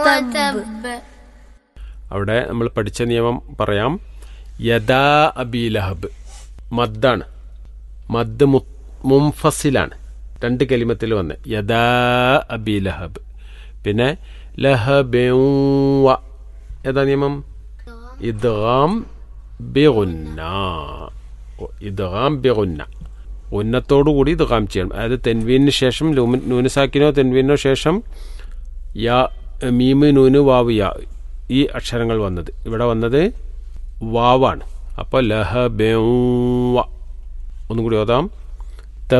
وتب അവിടെ നമ്മൾ പഠിച്ച നിയമം പറയാം യദാ അബി ലഹബ് മദ്ദാണ് മദ് മു- മുംഫസിലാണ് രണ്ട് കലിമത്തിൽ വന്ന് യദാ അബി ലഹബ് പിന്നെ ലഹബ ഏതാ നിയമം ഇദ്ഗാം ബിഗുന്ന ഇദ്ഗാം ബിഗുന്ന ഉന്നത്തോടു കൂടി ഇദ്ഗാം ചെയ്യണം അതായത് തെൻവീനു ശേഷം ലൂമി- നൂനുസാക്കിനോ തെൻവീനോ ശേഷം യാ മീമ് നൂന് വാവ് യാ ഈ അക്ഷരങ്ങൾ വന്നത് ഇവിടെ വന്നത് വാവാണ് അപ്പോൾ ലഹ ഒന്നും കൂടി ഓതാം